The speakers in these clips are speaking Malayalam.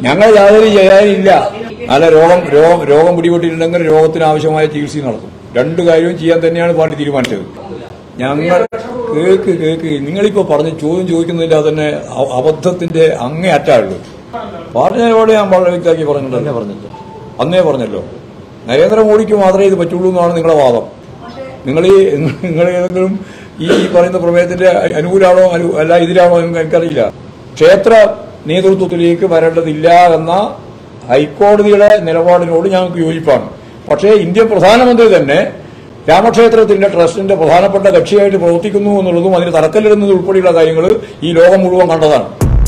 ഞങ്ങൾ യാതൊരു ചെയ്യാനില്ല അല്ല രോഗം രോഗം രോഗം പിടിപെട്ടിട്ടുണ്ടെങ്കിൽ രോഗത്തിന് ആവശ്യമായ ചികിത്സ നടത്തും രണ്ടു കാര്യവും ചെയ്യാൻ തന്നെയാണ് പാർട്ടി തീരുമാനിച്ചത് ഞങ്ങൾ കേക്ക് കേക്ക് നിങ്ങളിപ്പോ പറഞ്ഞ് ചോദ്യം ചോദിക്കുന്നതിന്റെ തന്നെ അ- അബദ്ധത്തിന്റെ അങ്ങേ അറ്റാളുള്ളൂ പാർട്ടി നിലപാട് ഞാൻ വളരെ വ്യക്തമാക്കി പറഞ്ഞിട്ടുണ്ട് പറഞ്ഞില്ല അന്നേ പറഞ്ഞല്ലോ നരേന്ദ്രമോദിക്ക് മാത്രമേ ഇത് പറ്റുള്ളൂ എന്നാണ് നിങ്ങളുടെ വാദം നിങ്ങൾ ഈ നിങ്ങൾ ഏതെങ്കിലും ഈ പറയുന്ന പ്രമേയത്തിന്റെ അനുകൂലമാണോ അനു- അല്ല എതിരാണോ എന്ന് എനിക്കറിയില്ല ക്ഷേത്ര നേതൃത്വത്തിലേക്ക് വരേണ്ടതില്ല എന്ന ഹൈക്കോടതിയുടെ നിലപാടിനോട് ഞങ്ങൾക്ക് യോജിപ്പാണ് പക്ഷേ ഇന്ത്യൻ പ്രധാനമന്ത്രി തന്നെ രാമക്ഷേത്രത്തിന്റെ ട്രസ്റ്റിന്റെ പ്രധാനപ്പെട്ട കക്ഷിയായിട്ട് പ്രവർത്തിക്കുന്നു എന്നുള്ളതും അതിന് തറക്കല്ലിടുന്നത് ഉൾപ്പെടെയുള്ള കാര്യങ്ങൾ ഈ ലോകം മുഴുവൻ കണ്ടതാണ്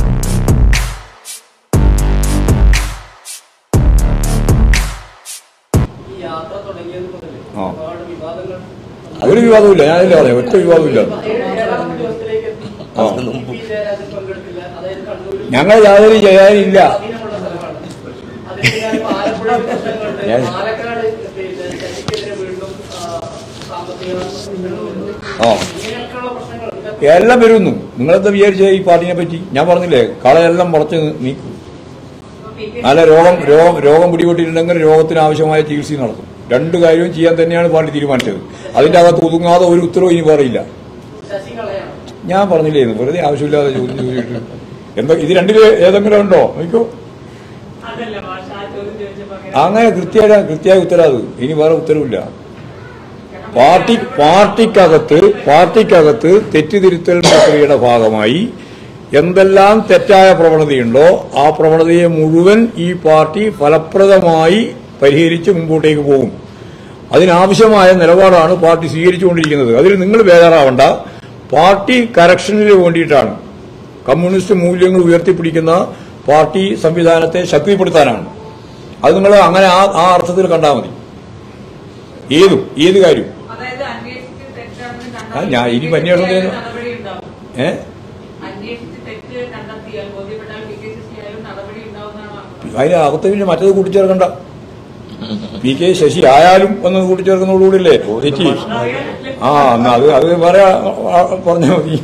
ഈ യാത്ര തുടങ്ങിയത് മുതൽ ആ. ഒരുപാട് വിവാദങ്ങൾ ഒരു വിവാദമില്ല ഞാനല്ലേ പറഞ്ഞു ഒറ്റ വിവാദമില്ല ഏഴാമത്തെ ദിവസത്തിലേക്ക് എത്തി. ആ. ഇ പി ജയരാജൻ പങ്കെടുത്തില്ല അതായത് കണ്ണൂരിൽ ഞങ്ങൾ യാതൊരു ചെയ്യാനില്ല സ്വാധീനമുള്ള സ്ഥലമാണ് അതിന് ഇപ്പൊ ആലപ്പുഴ പ്രശ്നങ്ങളുണ്ട് ഞാൻ- പാലക്കാട് പിന്നെ ശശിക്കെതിരെ വീണ്ടും ആ, സാമ്പത്തിക പ്രശ്നങ്ങൾ വരുന്നു. ആ. ഇങ്ങനെയൊക്കെയുള്ള പ്രശ്നങ്ങൾ ഇതൊക്കെ എല്ലാം വരുന്നു നിങ്ങളെന്താ വിചാരിച്ച ഈ പാർട്ടിനെ പറ്റി ഞാൻ പറഞ്ഞില്ലേ കളയെല്ലാം മുളച്ച് നീക്കും അല്ല രോഗം രോഗം രോഗം പിടിപെട്ടിട്ടുണ്ടെങ്കിൽ രോഗത്തിന് ആവശ്യമായ ചികിത്സ നടത്തും രണ്ടു കാര്യവും ചെയ്യാൻ തന്നെയാണ് പാർട്ടി തീരുമാനിച്ചത് അതിന്റെ അകത്ത് ഒതുങ്ങാതെ ഒരു ഉത്തരവും ഇനി പറയില്ല ശശി കളയാണ് ഞാൻ പറഞ്ഞില്ലേ ഇത് വെറുതെ ആവശ്യമില്ലാതെ ചോദ്യം ചോദിച്ചിട്ട് എന്താ ഇത് രണ്ടില് ഏതെങ്കിലും ഉണ്ടോ നോക്കൂ അതല്ല ഭാഷ ആ ചോദ്യം ചോദിച്ചപ്പോ അങ്ങനെ അങ്ങനെ കൃത്യമായ കൃത്യമായ ഉത്തരം അത് ഇനി വേറെ ഉത്തരവില്ല പാർട്ടി പാർട്ടിക്കകത്ത് പാർട്ടിക്കകത്ത് തെറ്റിതിരുത്തൽ പ്രക്രിയയുടെ ഭാഗമായി എന്തെല്ലാം തെറ്റായ പ്രവണതയുണ്ടോ ആ പ്രവണതയെ മുഴുവൻ ഈ പാർട്ടി ഫലപ്രദമായി പരിഹരിച്ച് മുമ്പോട്ടേക്ക് പോകും അതിനാവശ്യമായ നിലപാടാണ് പാർട്ടി സ്വീകരിച്ചുകൊണ്ടിരിക്കുന്നത് അതിൽ നിങ്ങൾ ബേജാറാവണ്ട പാർട്ടി കറക്ഷനിന് വേണ്ടിയിട്ടാണ് കമ്മ്യൂണിസ്റ്റ് മൂല്യങ്ങൾ ഉയർത്തിപ്പിടിക്കുന്ന പാർട്ടി സംവിധാനത്തെ ശക്തിപ്പെടുത്താനാണ് അത് നിങ്ങൾ അങ്ങനെ ആ ആ അർത്ഥത്തിൽ കണ്ടാൽ മതി ഏതും ഏത് കാര്യവും അതായത് അന്വേഷിച്ച് തെറ്റാണെന്ന് ആ, കണ്ടാൽ ഞാൻ ഇനി അന്വേഷണത്തിന് നടപടി ഉണ്ടാവും ഏ അന്വേഷിച്ച് തെറ്റ് കണ്ടെത്തിയാൽ ബോധ്യപ്പെട്ടാൽ പി കെ ശശി ആയാലും നടപടി ഉണ്ടാവുന്നതാണ് അർത്ഥം. അതിന് അകത്ത് പിന്നെ മറ്റത് കൂട്ടിച്ചേർക്കണ്ട പി കെ ശശി ആയാലും ഒന്ന് കൂട്ടിച്ചേർക്കുന്നതോടുകൂടിയല്ലേ തെറ്റി ആ എന്നാ അത് അത് വേറെ പറഞ്ഞാൽ മതി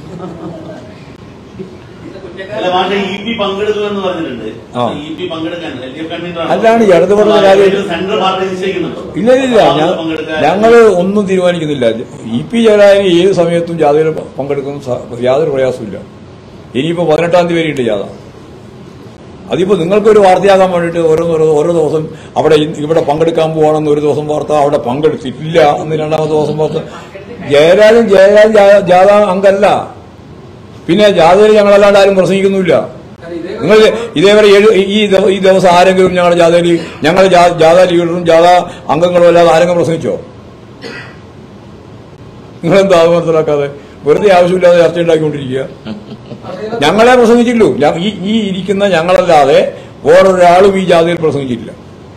അല്ല മാഷെ ഇ പി പങ്കെടുക്കും എന്ന് പറഞ്ഞിട്ടുണ്ട് ആ. ഇ പി പങ്കെടുക്കാൻ എൽ ഡി എഫ് കൺവീനർ അല്ലാണ്ട് ഈ അടുത്ത് പറഞ്ഞ കാര്യം- സെൻട്രൽ പാർട്ടി നിശ്ചയിക്കുന്നുണ്ടോ ഇല്ല ഇല്ല അപ്പൊ ഞാൻ അത് പങ്കെടുക്കാൻ- ഞങ്ങൾ ഒന്നും തീരുമാനിക്കുന്നില്ല ഇ പി ജയരാജന് ഏത് സമയത്തും ജാഥയിൽ പങ്കെടുക്കുന്ന സ- യാതൊരു പ്രയാസമില്ല ഇനിയിപ്പോ പതിനെട്ടാം തീയതി വരെയുണ്ട് ജാഥ അതിപ്പോ നിങ്ങൾക്കൊരു വാർത്തയാകാൻ വേണ്ടിയിട്ട് ഓരോ ഓരോ ഓരോ ദിവസം അവിടെ ഇ- ഇവിടെ പങ്കെടുക്കാൻ പോവാണെന്ന് ഒരു ദിവസം വാർത്ത അവിടെ പങ്കെടുത്തിട്ടില്ല എന്ന് രണ്ടാമത്തെ ദിവസം വാർത്ത ജയരാജൻ ജയരാജൻ ജാ- ജാഥ അംഗല്ല പിന്നെ ജാഥയിൽ ഞങ്ങളല്ലാണ്ട് ആരും പ്രസംഗിക്കുന്നില്ല നിങ്ങൾ ഇതേവരെ ഏഴ് ഈ ദിവ- ഈ ദിവസം ആരെങ്കിലും ഞങ്ങളുടെ ജാഥയിൽ ഞങ്ങളുടെ ജാ- ജാഥ ലീഡറും ജാഥ അംഗങ്ങളും അല്ലാതെ ആരെങ്കിലും പ്രസംഗിച്ചോ നിങ്ങളെന്താ അത് മനസ്സിലാക്കാതെ വെറുതെ ആവശ്യമില്ലാതെ ചർച്ച ഉണ്ടാക്കിക്കൊണ്ടിരിക്കുക ഞങ്ങളെ പ്രസംഗിച്ചില്ലു ഞ- ഈ ഈ ഇരിക്കുന്ന ഞങ്ങളല്ലാതെ വേറൊരാളും ഈ ജാഥയിൽ പ്രസംഗിച്ചിട്ടില്ല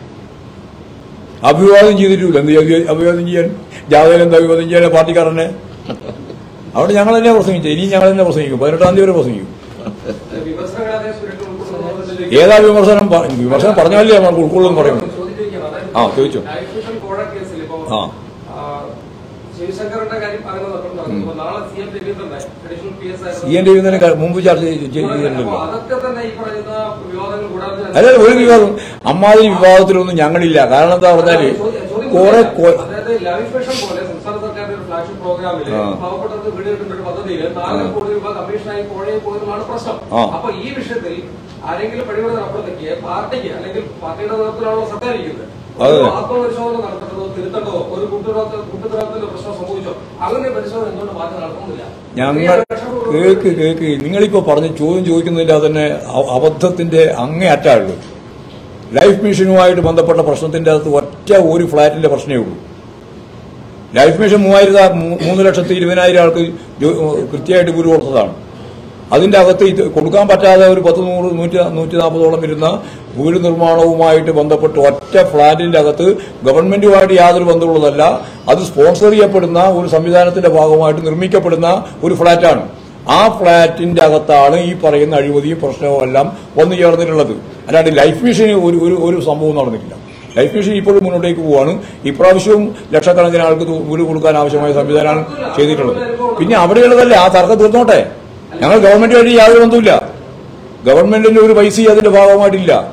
അഭിവാദം ചെയ്തിട്ടില്ല എന്ത് അഭി- അഭിവാദം ചെയ്യാൻ ജാഥയിൽ എന്താ അഭിവാദം ചെയ്യാൻ പാർട്ടിക്കാരനെ അവിടെ ഞങ്ങൾ തന്നെ പ്രസംഗിച്ചത് ഇനിയും ഞങ്ങൾ തന്നെ പ്രസംഗിക്കും പതിനെട്ടാം തീയതി വരെ പ്രസംഗിക്കും വിമർശനങ്ങളെ സുരക്ഷ ഉൾക്കൊള്ളുന്നതിലേക്ക് ഏതാ വിമർശനം പ- വിമർശനം പറഞ്ഞാലേ നമ്മൾ ഉൾക്കൊള്ളും പറയുന്നത് ചോദിച്ചിരിക്കുകയാണ്. അതായത് ആ, ചോദിച്ചോ. ലൈഫ് മിഷൻ കോഴ കേസിൽ ഇപ്പോ, ആ. ആ, ശിവശങ്കറിന്റെ കാര്യം പറയുന്നത് അപ്പോൾ നടക്കുന്നു. അപ്പോൾ നാളെ സി എം രവീന്ദ്രനെ additional P S C N രവീന്ദ്രനെ ക- മുമ്പ് ചർച്ച ചെയ്ത് ചെയ്തിട്ടുണ്ടല്ലോ അപ്പോൾ അതൊക്കെ തന്നെ ഈ പറയുന്ന വിവാദങ്ങൾ കൂടാതെ അല്ല ഒരു വിവാദം അമ്മാതിരി വിവാദത്തിലൊന്നും ഞങ്ങളില്ല കാരണം എന്താ പറഞ്ഞാല് കുറെ കൊ- അതായത് ലൈഫ് മിഷൻ പോലെ സംസ്ഥാന സർക്കാരിന്റെ ഒരു ഫ്ലാഗ്ഷിപ്പ് പ്രോഗ്രാമില് ആ. പാവപ്പെട്ടവർക്ക് വീട് കിട്ടുന്ന ഒരു പദ്ധതിയിൽ നാല് കോടി രൂപ കമ്മീഷനായി കോഴയെ പോകുന്നതാണ് പ്രശ്നം ആ. അപ്പൊ ഈ വിഷയത്തിൽ ആരെങ്കിലും പടിപടി അപ്പുറത്തേക്ക് പാർട്ടിക്ക് അല്ലെങ്കിൽ പാർട്ടിയുടെ നേതൃത്വത്തിലാണല്ലോ സർക്കാർ ഇരിക്കുന്നത് അതെ. ഒരു ആത്മപരിശോധന നടത്തേണ്ടതോ തിരുത്തേണ്ടതോ ഒരു കൂട്ടുത്തരവാദിത്ത കൂട്ടുത്തരവാദിത്തത്തിന്റെ പ്രശ്നം സംഭവിച്ചോ അങ്ങനെ പരിശോധന എന്തുകൊണ്ട് പാർട്ടി നടത്തുന്നില്ല ഞങ്ങൾ കേക്ക് കേക്ക് നിങ്ങളിപ്പോ പറഞ്ഞ ചോദ്യം ചോദിക്കുന്നതിന്റെ തന്നെ അ- അബദ്ധത്തിന്റെ അങ്ങേ അറ്റാളുള്ളൂ ലൈഫ് മിഷനുമായിട്ട് ബന്ധപ്പെട്ട പ്രശ്നത്തിന്റെ അകത്ത് ഒറ്റ ഒരു ഫ്ളാറ്റിന്റെ പ്രശ്നമേ ഉള്ളൂ ലൈഫ് മിഷൻ മൂവായിരത്തി മൂ- മൂന്ന് ലക്ഷത്തി ഇരുപതിനായിരം ആൾക്ക് ജോ- കൃത്യമായിട്ട് ഗുരു കൊടുത്തതാണ് അതിന്റെ അകത്ത് ഇത് കൊടുക്കാൻ പറ്റാതെ ഒരു പത്ത് നൂറ് നൂറ്റി നൂറ്റി നാൽപ്പതോളം ഇരുന്ന വീട് നിർമ്മാണവുമായിട്ട് ബന്ധപ്പെട്ട് ഒറ്റ ഫ്ളാറ്റിന്റെ അകത്ത് ഗവൺമെന്റുമായിട്ട് യാതൊരു ബന്ധമുള്ളതല്ല അത് സ്പോൺസർ ചെയ്യപ്പെടുന്ന ഒരു സംവിധാനത്തിന്റെ ഭാഗമായിട്ട് നിർമ്മിക്കപ്പെടുന്ന ഒരു ഫ്ളാറ്റാണ് ആ ഫ്ളാറ്റിന്റെ അകത്താണ് ഈ പറയുന്ന അഴിമതിയും പ്രശ്നവും എല്ലാം വന്നു ചേർന്നിട്ടുള്ളത് അല്ലാണ്ട് ലൈഫ് മിഷന് ഒരു ഒരു ഒരു സംഭവം നടന്നിട്ടില്ല ലൈഫ് മിഷൻ ഇപ്പോഴും മുന്നോട്ടേക്ക് പോവാണ് ഇപ്രാവശ്യവും ലക്ഷക്കണക്കിന് ആൾക്ക് തു- വീട് കൊടുക്കാൻ ആവശ്യമായ സംവിധാനമാണ് ചെയ്തിട്ടുള്ളത് പിന്നെ അവിടെയുള്ളതല്ലേ ആ തർക്കം തീർന്നോട്ടെ ഞങ്ങൾ ഗവൺമെന്റുമായിട്ട് യാതൊരു ബന്ധമില്ല ഗവൺമെന്റിന്റെ ഒരു പൈസയും അതിന്റെ ഭാഗമായിട്ടില്ല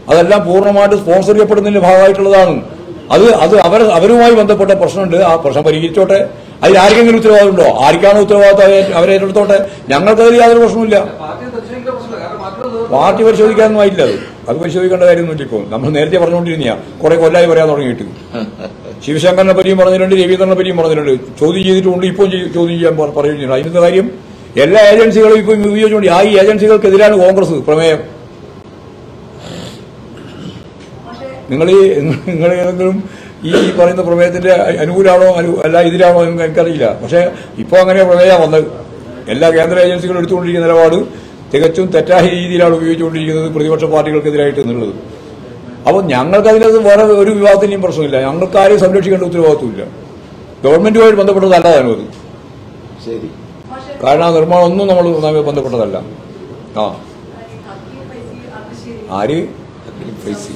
അതെല്ലാം പൂർണ്ണമായിട്ട് സ്പോൺസർ ചെയ്യപ്പെടുന്നതിന്റെ ഭാഗമായിട്ടുള്ളതാണ് അത് അത് അവർ അവരുമായി ബന്ധപ്പെട്ട പ്രശ്നമുണ്ട് ആ പ്രശ്നം പരിഹരിച്ചോട്ടെ അതിൽ ആർക്കെങ്കിലും ഉത്തരവാദിത്തമുണ്ടോ ആർക്കാണ് ഉത്തരവാദിത്തം അവരെ- അവരെ ഏറ്റെടുത്തോട്ടെ ഞങ്ങൾക്കതിൽ യാതൊരു പ്രശ്നമില്ല പാർട്ടി പരിശോധിക്കേണ്ട പ്രശ്നമില്ല കാരണം മറ്റുള്ള പാർട്ടി പരിശോധിക്കാനൊന്നും ആയില്ല അത് അത് പരിശോധിക്കേണ്ട കാര്യമൊന്നുമില്ല ഇപ്പോൾ നമ്മൾ നേരത്തെ പറഞ്ഞുകൊണ്ടിരുന്ന കുറെ കൊല്ലായി പറയാൻ തുടങ്ങിയിട്ട് ശിവശങ്കറിനെ പറ്റിയും പറഞ്ഞിട്ടുണ്ട് രവീന്ദ്രനെ പറ്റിയും പറഞ്ഞിട്ടുണ്ട് ചോദ്യം ചെയ്തിട്ടുണ്ട് ഇപ്പോൾ ചോദ്യം ചെയ്യാൻ പറ- പറയുന്നുണ്ട് അതിന്റെ കാര്യം എല്ലാ ഏജൻസികളും ഇപ്പോൾ ഉപയോഗിച്ചുകൊണ്ട് ആ ഈ ഏജൻസികൾക്കെതിരാണ് കോൺഗ്രസ് പ്രമേയം നിങ്ങൾ ഈ നിങ്ങൾ ഏതെങ്കിലും ഈ ഈ പറയുന്ന പ്രമേയത്തിന്റെ അനുകൂലമാണോ അനു അല്ല എതിരാണോ എന്ന് എനിക്കറിയില്ല പക്ഷേ ഇപ്പോൾ അങ്ങനെ പ്രമേയം വന്നത് എല്ലാ കേന്ദ്ര ഏജൻസികളും എടുത്തുകൊണ്ടിരിക്കുന്ന നിലപാട് തികച്ചും തെറ്റായ രീതിയിലാണ് ഉപയോഗിച്ചുകൊണ്ടിരിക്കുന്നത് പ്രതിപക്ഷ പാർട്ടികൾക്കെതിരായിട്ട് എന്നുള്ളത് അപ്പോൾ ഞങ്ങൾക്ക് അതിനകത്ത് വേറെ ഒരു വിവാദത്തിന്റെയും പ്രശ്നമില്ല ഞങ്ങൾക്ക് ആരെയും സംരക്ഷിക്കേണ്ട ഉത്തരവാദിത്വമില്ല ഗവൺമെന്റുമായിട്ട് ബന്ധപ്പെട്ടതല്ല അത് ശരി കാരണം ആ നിർമ്മാണം ഒന്നും നമ്മൾ തമ്മിൽ ബന്ധപ്പെട്ടതല്ല ആ ആര് ഫൈസി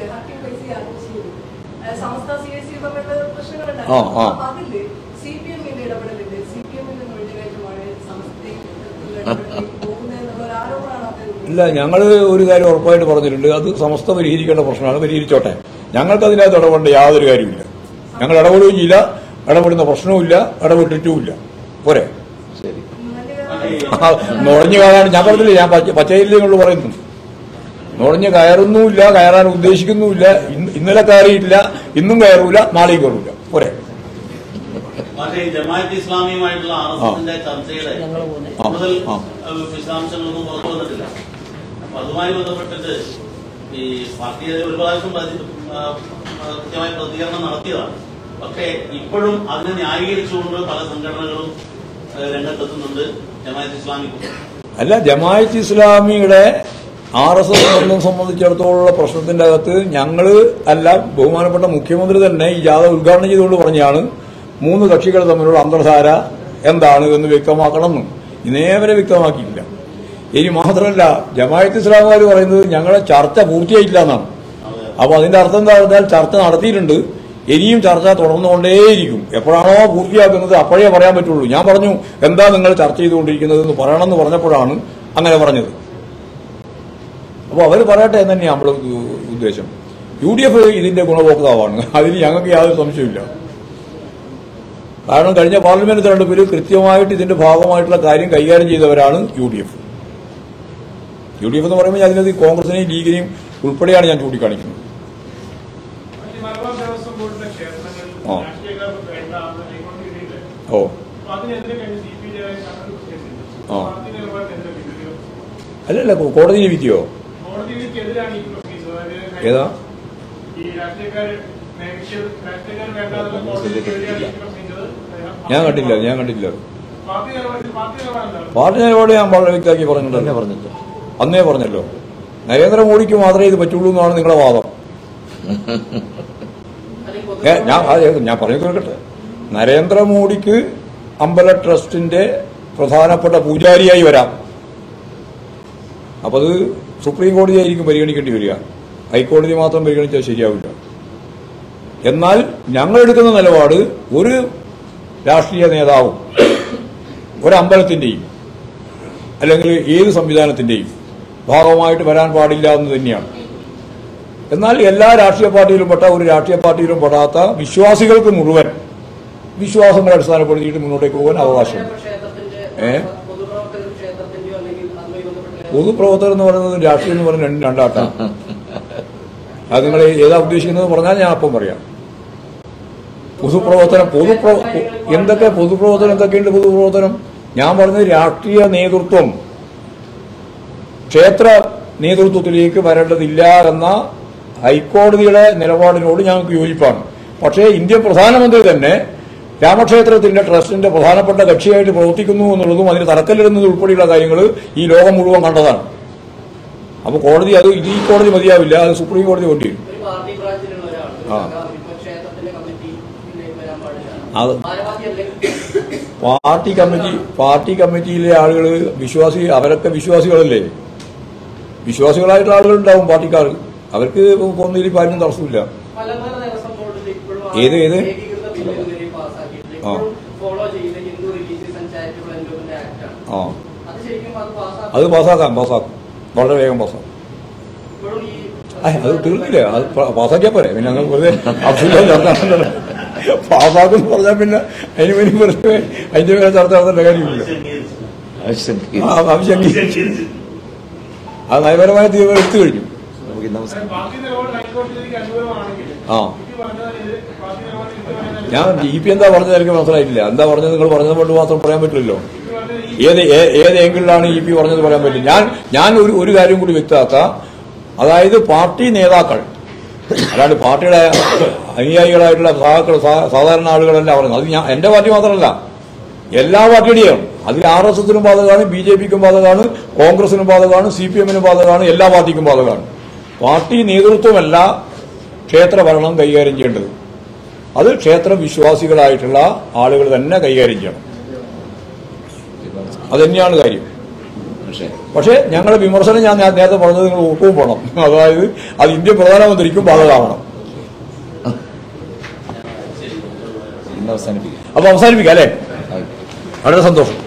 സംസ്ഥ സി എസ് സി തമ്മിലുള്ള പ്രശ്നങ്ങളുണ്ട് ആ, ആ. അപ്പൊ അതില് സി പി എമ്മിന്റെ ഇടപെടലുണ്ട് സി പി എമ്മിന്റെ നുഴഞ്ഞുകയറ്റമാണ് സംസ്ഥയിൽ പോകുന്നതെന്നുള്ള ഒരു ആരോപണമാണ് അദ്ദേഹം ഇല്ല ഞങ്ങൾ ഒരു കാര്യം ഉറപ്പായിട്ട് പറഞ്ഞിട്ടുണ്ട് അത് സമസ്ത പരിഹരിക്കേണ്ട പ്രശ്നമാണ് പരിഹരിച്ചോട്ടെ ഞങ്ങൾക്ക് അതിനകത്ത് ഇടപെടേണ്ട യാതൊരു കാര്യമില്ല ഞങ്ങൾ ഇടപെടുകയും ചെയ്യില്ല ഇടപെടുന്ന പ്രശ്നവുമില്ല ഇടപെട്ടിട്ടുമില്ല പോരെ ശരി ആ, നുഴഞ്ഞു കയറാൻ ഞാൻ പറഞ്ഞില്ലേ ഞാൻ പച്ച പച്ചയില്ലുള്ള പറയുന്നു നുഴഞ്ഞു കയറുന്നുമില്ല കയറാൻ ഉദ്ദേശിക്കുന്നുമില്ല ഇന്ന് ഇന്നലെ കയറിയിട്ടില്ല ഇന്നും കയറൂല നാളെയും കയറൂല പോരെ പക്ഷേ ഈ ജമാഅത്ത് ഇസ്ലാമിയുമായിട്ടുള്ള ആർ എസ് എസിന്റെ ചർച്ചയുടെ ആ, കൂടുതൽ ആ. അഹ് വിശദാംശങ്ങളൊന്നും പുറത്തു വന്നിട്ടില്ല അപ്പൊ അതുമായി ബന്ധപ്പെട്ടിട്ട് ഈ പാർട്ടി ഒരു പ്രാവശ്യം പ്രതി- ആ, ആ, കൃത്യമായ പ്രതികരണം നടത്തിയതാണ് പക്ഷേ ഇപ്പോഴും അതിനെ ന്യായീകരിച്ചുകൊണ്ട് പല സംഘടനകളും ആ, രംഗത്തെത്തുന്നുണ്ട് ജമാഅത്ത് ഇസ്ലാമിക്കും അല്ല ജമാഅത്ത് ഇസ്ലാമിയുടെ ആർ എസ് എസ് ബന്ധം സംബന്ധിച്ചിടത്തോളം പ്രശ്നത്തിന്റെ അകത്ത് ഞങ്ങള് അല്ല ബഹുമാനപ്പെട്ട മുഖ്യമന്ത്രി തന്നെ ഈ ജാഥ ഉദ്ഘാടനം ചെയ്തുകൊണ്ട് പറഞ്ഞാണ് മൂന്ന് കക്ഷികൾ തമ്മിലുള്ള അന്തർധാര എന്താണ് എന്ന് വ്യക്തമാക്കണമെന്നും ഇന്നേവരെ വ്യക്തമാക്കിയില്ല ഇനി മാത്രമല്ല ജമാഅത്ത് ഇസ്ലാമുകാർ പറയുന്നത് ഞങ്ങളുടെ ചർച്ച പൂർത്തിയായിട്ടില്ല എന്നാണ് അപ്പൊ അതിന്റെ അർത്ഥം എന്താ പറഞ്ഞാൽ ചർച്ച നടത്തിയിട്ടുണ്ട് ഇനിയും ചർച്ച തുടർന്നുകൊണ്ടേയിരിക്കും എപ്പോഴാണോ പൂർത്തിയാക്കുന്നത് അപ്പോഴേ പറയാൻ പറ്റുള്ളൂ ഞാൻ പറഞ്ഞു എന്താ നിങ്ങൾ ചർച്ച ചെയ്തുകൊണ്ടിരിക്കുന്നത് എന്ന് പറയണമെന്ന് പറഞ്ഞപ്പോഴാണ് അങ്ങനെ പറഞ്ഞത് അപ്പോൾ അവർ പറയട്ടെ എന്ന് തന്നെയാണ് നമ്മുടെ ഉ- ഉദ്ദേശം യു ഡി എഫ് ഇതിന്റെ ഗുണഭോക്താവാണ് അതിൽ ഞങ്ങൾക്ക് യാതൊരു സംശയമില്ല കാരണം കഴിഞ്ഞ പാർലമെന്റ് തെരഞ്ഞെടുപ്പിൽ കൃത്യമായിട്ട് ഇതിന്റെ ഭാഗമായിട്ടുള്ള കാര്യം കൈകാര്യം ചെയ്തവരാണ് U D F U D F എന്ന് പറയുമ്പോൾ അതിനകത്ത് കോൺഗ്രസിനെയും ലീഗിനെയും ഉൾപ്പെടെയാണ് ഞാൻ ചൂണ്ടിക്കാണിക്കുന്നത് ഈ മലബാർ ദേവസ്വം ബോർഡിന്റെ ക്ഷേത്രങ്ങൾ ആ. രാഷ്ട്രീയക്കാർ വേണ്ട എന്ന് ഹൈക്കോടതി വിധിയില്ലേ? ഓ അപ്പൊ അതിനെതിരെ കഴിഞ്ഞ് സി പി ഐ സമരം കേസിൽ ആ. പാർട്ടി നിലപാടിനെതിരെ വിധിയോ? അല്ലല്ല കോടതിയിൽ വിധിയോ കോടതി വിധിക്കെതിരാണ് ഈ കേസ് അതായത് ഏതാ ഈ രാഷ്ട്രീയക്കാർ നിയമിച്ചത് രാഷ്ട്രീയക്കാർ വേണ്ടാന്നുള്ള കോടതി വിധിക്കെതിരെയാണ് ഈ പ്രശ്നിച്ചത് ഞാൻ കണ്ടില്ല ഞാൻ കണ്ടില്ല പാർട്ടി നിലപാടിൽ പാർട്ടി നിലപാടെന്താണ് പാർട്ടി നിലപാട് ഞാൻ വളരെ വ്യക്തമാക്കി പറഞ്ഞിട്ടുണ്ടല്ലോ പറഞ്ഞിട്ട് അന്നേ പറഞ്ഞല്ലോ നരേന്ദ്രമോദിക്ക് മാത്രമേ ഇത് പറ്റുള്ളൂ എന്നാണ് നിങ്ങളുടെ വാദം ഏ, ഞാൻ അത് ഞാൻ പറഞ്ഞു തീർക്കട്ടെ നരേന്ദ്രമോദിക്ക് അമ്പല ട്രസ്റ്റിന്റെ പ്രധാനപ്പെട്ട പൂജാരിയായി വരാം അപ്പൊ അത് സുപ്രീം കോടതിയായിരിക്കും പരിഗണിക്കേണ്ടി വരിക ഹൈക്കോടതി മാത്രം പരിഗണിച്ചാൽ ശരിയാവില്ല എന്നാൽ ഞങ്ങൾ എടുക്കുന്ന നിലപാട് ഒരു രാഷ്ട്രീയ നേതാവും ഒരമ്പലത്തിന്റെയും അല്ലെങ്കിൽ ഏത് സംവിധാനത്തിന്റെയും ഭാഗമായിട്ട് വരാൻ പാടില്ല എന്ന് തന്നെയാണ് എന്നാൽ എല്ലാ രാഷ്ട്രീയ പാർട്ടിയിലും പെട്ട ഒരു രാഷ്ട്രീയ പാർട്ടിയിലും പെടാത്ത വിശ്വാസികൾക്ക് മുഴുവൻ വിശ്വാസങ്ങളെ അടിസ്ഥാനപ്പെടുത്തിയിട്ട് മുന്നോട്ടേക്ക് പോകാൻ അവകാശമുണ്ട് ക്ഷേത്രത്തിന്റെ ഏ? പൊതുപ്രവർത്തകർ ക്ഷേത്രത്തിന്റെയോ അല്ലെങ്കിൽ അതുമായി ബന്ധപ്പെട്ട പൊതുപ്രവർത്തകർ എന്ന് പറയുന്നത് രാഷ്ട്രീയം എന്ന് പറയുന്നത് രണ്ടും രണ്ടാട്ടാണ് അത് നിങ്ങൾ ഏതാ ഉദ്ദേശിക്കുന്നത് പറഞ്ഞാൽ ഞാൻ അപ്പം പറയാം പൊതുപ്രവർത്തനം പൊതുപ്ര എന്തൊക്കെ പൊതുപ്രവർത്തനം എന്തൊക്കെയുണ്ട് പൊതുപ്രവർത്തനം ഞാൻ പറഞ്ഞത് രാഷ്ട്രീയ നേതൃത്വം ക്ഷേത്ര നേതൃത്വത്തിലേക്ക് വരേണ്ടതില്ല എന്ന ഹൈക്കോടതിയുടെ നിലപാടിനോട് ഞങ്ങൾക്ക് യോജിപ്പാണ് പക്ഷേ ഇന്ത്യൻ പ്രധാനമന്ത്രി തന്നെ രാമക്ഷേത്രത്തിന്റെ ട്രസ്റ്റിന്റെ പ്രധാനപ്പെട്ട കക്ഷിയായിട്ട് പ്രവർത്തിക്കുന്നു എന്നുള്ളതും അതിന് തറക്കല്ലിടുന്നത് ഉൾപ്പെടെയുള്ള കാര്യങ്ങൾ ഈ ലോകം മുഴുവൻ കണ്ടതാണ് അപ്പോൾ കോടതി അത് ഇത് ഈ കോടതി മതിയാവില്ല അത് സുപ്രീം കോടതി വേണ്ടി വരും ഒരു പാർട്ടി ബ്രാഞ്ചിലുള്ള ഒരാൾ ആ. ഇപ്പൊ ക്ഷേത്രത്തിന്റെ കമ്മിറ്റിയിലേക്ക് വരാൻ പാടില്ല അത് ഭാരവാഹിയല്ലേ പാർട്ടി കമ്മിറ്റി പാർട്ടി കമ്മിറ്റിയിലെ ആളുകൾ വിശ്വാസി അവരൊക്കെ വിശ്വാസികളല്ലേ വിശ്വാസികളായിട്ടുള്ള ആളുകളുണ്ടാവും പാർട്ടിക്കാർ അവർക്ക് പോകുന്നതിൽ പാലും തടസ്സമില്ല മലബാർ ദേവസ്വം ബോർഡിൽ ഇപ്പോഴും ആ ഏത്, ഏത്? ഏകീകൃത ബില്ല് ഇതുവരെ പാസ്സാക്കിയിട്ടില്ല ആ. ഇപ്പോഴും ഫോളോ ചെയ്യുന്ന Hindu religious and charitable endowment act ആണ് ആ അത് ശരിക്കും അത് പാസ്സാക്കി അത് പാസ്സാക്കാം പാസ്സാക്കും വളരെ വേഗം പാസ്സാക്കും ഇപ്പോഴും ഈ ആ, അത് തീർന്നില്ലേ അത് പ- പാസ്സാക്കിയാ പോരെ പിന്നെ അങ്ങ് വെറുതെ അബ്ദുള്ള ചർച്ച പാസ്സാക്കും പറഞ്ഞാൽ പിന്നെ അതിന് വേണ്ടി വെറുതെ അതിന്റെ പേരെ ചർച്ച നടത്തേണ്ട കാര്യമില്ല ആവശ്യം ആ, ആവശ്യം അത് നയപരമായ തീരുമാനം എടുത്തു കഴിഞ്ഞു നമുക്ക് നമസ്കാരം പാർട്ടി നിലപാട് ഹൈക്കോടതിയിലേക്ക് അനുകൂലമാണെങ്കിൽ ആ ഇത് പറഞ്ഞതിന് പാർട്ടി നിലപാട് ഇത് പറഞ്ഞതിന് ഞാൻ ജി പി എന്താ പറഞ്ഞത് എനിക്ക് മനസ്സിലായിട്ടില്ല എന്താ പറഞ്ഞത് നിങ്ങൾ പറഞ്ഞത് കൊണ്ട് മാത്രം പറയാൻ പറ്റില്ലല്ലോ ഇത് പറഞ്ഞത് ഈ ഏത് ഏ- ഏത് ഏങ്കിളിലാണ് ഇ പി പറഞ്ഞത് പറയാൻ പറ്റും ഞാൻ ഞാൻ ഒരു ഒരു കാര്യം കൂടി വ്യക്തമാക്കാം അതായത് പാർട്ടി നേതാക്കൾ അല്ലാണ്ട് പാർട്ടിയുടെ അനുയായികളായിട്ടുള്ള സഹാക്കൾ സാ- സാധാരണ ആളുകളല്ല പറയുന്നത് അത് ഞാൻ എന്റെ പാർട്ടി മാത്രമല്ല എല്ലാ പാർട്ടിയുടെയും അതിൽ ആർ എസ് എസിനും ബാധകമാണ് ബി ജെ പിക്കും ബാധകമാണ് കോൺഗ്രസിനും ബാധകമാണ് സി പി എമ്മിനും ബാധകമാണ് എല്ലാ പാർട്ടിക്കും ബാധകമാണ് പാർട്ടി നേതൃത്വമല്ല ക്ഷേത്ര ഭരണം കൈകാര്യം ചെയ്യേണ്ടത് അത് ക്ഷേത്ര വിശ്വാസികളായിട്ടുള്ള ആളുകൾ തന്നെ കൈകാര്യം ചെയ്യണം അത് തന്നെയാണ് കാര്യം പക്ഷേ പക്ഷേ ഞങ്ങളുടെ വിമർശനം ഞാൻ നേ- നേരത്തെ പറഞ്ഞത് നിങ്ങൾ ഒപ്പവും പോകണം അതായത് അത് ഇന്ത്യൻ പ്രധാനമന്ത്രിക്കും ബാധകമാവണം ഇന്ന് അവസാനിപ്പിക്കാം അപ്പൊ അവസാനിപ്പിക്കാം അല്ലേ ആ. വളരെ സന്തോഷം